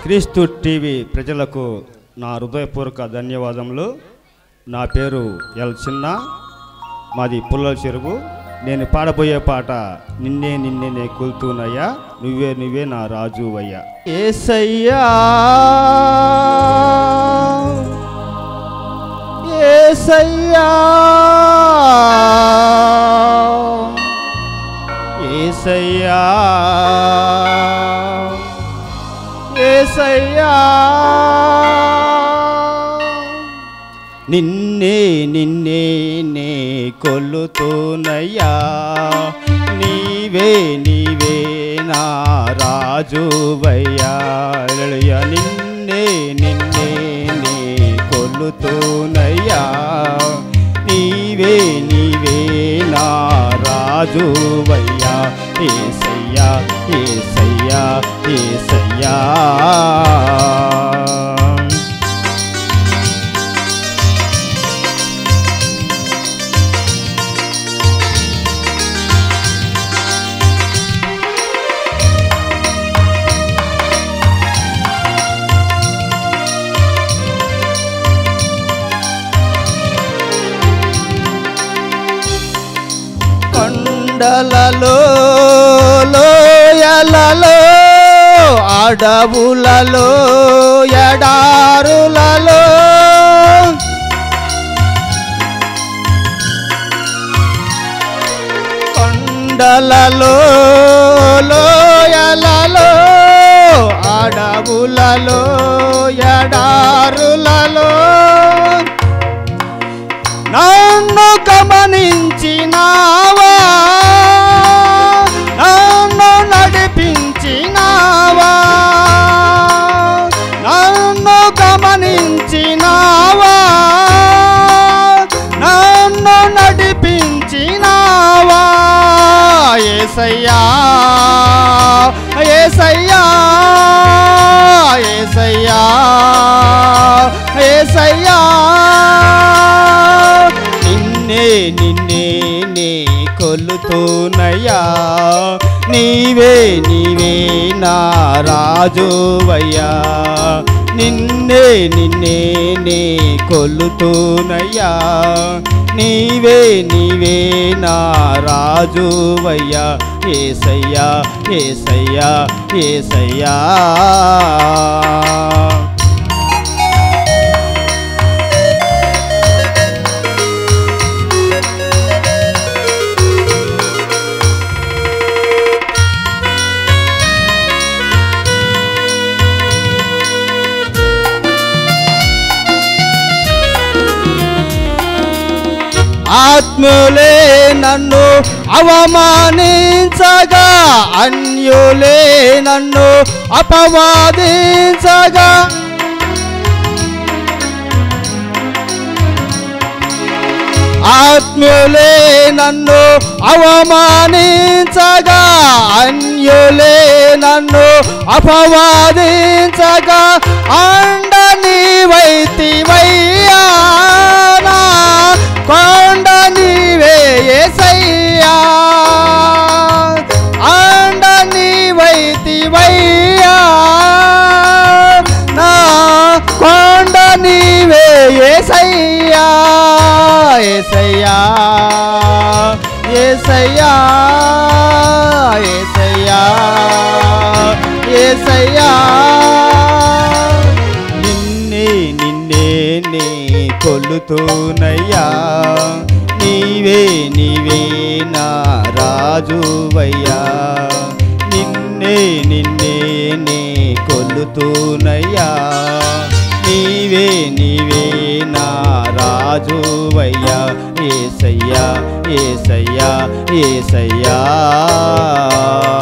క్రీస్తు టీవీ ప్రజలకు నా హృదయపూర్వక ధన్యవాదములు నా పేరు ఎల్ చిన్న మాది పుల్లల చెరువు నేను పాడబోయే పాట నిన్నే నిన్నే నే కూల్తూనయ్యా నువ్వే నువ్వే నా రాజు అయ్యా ఏసయ్యా ఏసయ్యా ఏసయ్యా ఏసయ్యా నిన్నే నిన్నే నే కొల్లుతూనయ్యా నీవే నీవే నా రాజువయ్యా హల్లెలూయా. నిన్నే నిన్నే నే కొల్లుతూనయ్యా నీవే నీవే నా రాజువయ్యా ఏసయ్యా ఏసయ్యా ఏసయ్యా కొండలలో లోయలలో అడవులలో ఎడారులలో కొండలలో లోయలలో అడవులలో ఎడారులలో నన్ను గమనించినావా నన్ను నడిపించినావా నన్ను గమనించినావా నన్ను నడిపించినావా ఏసయ్యా ఏసయ్యా ఏసయ్యా ఏసయ్యా నిన్నే నిన్నే నే కొలుతూనయ్యా నీవే నీవే నా రాజువయ్యా నిన్నే నిన్నే నే కొలుతూనయ్యా నీవే నీవే నా రాజువయ్యా ఏసయ్యా ఏసయ్యా ఏసయ్యా ఆత్ములే నన్ను అవమానించగా అన్యులే నన్ను అపవాదించగా ఆత్ములే నన్ను అవమానించగా అన్యులే నన్ను అపవాదించగా అండ నీవైతివయ్యా నా కొండ నీవే ఏసయ్యా అండ నీవైతివయ్యా నా కొండ నీవే ఏసయ్యా ఏసయ్యా ఏసయ్యా ఏసయ్యా ఏసయ్యా నిన్నే నిన్నే నే కొలుతూనయ్యా నీవే నీవే నా రాజువయ్యా నిన్నే నిన్నే నే కొలుతూనయ్యా నీవే నీవే నా రాజువయ్యా ఏసయ్యా ఏసయ్యా ఏసయ్యా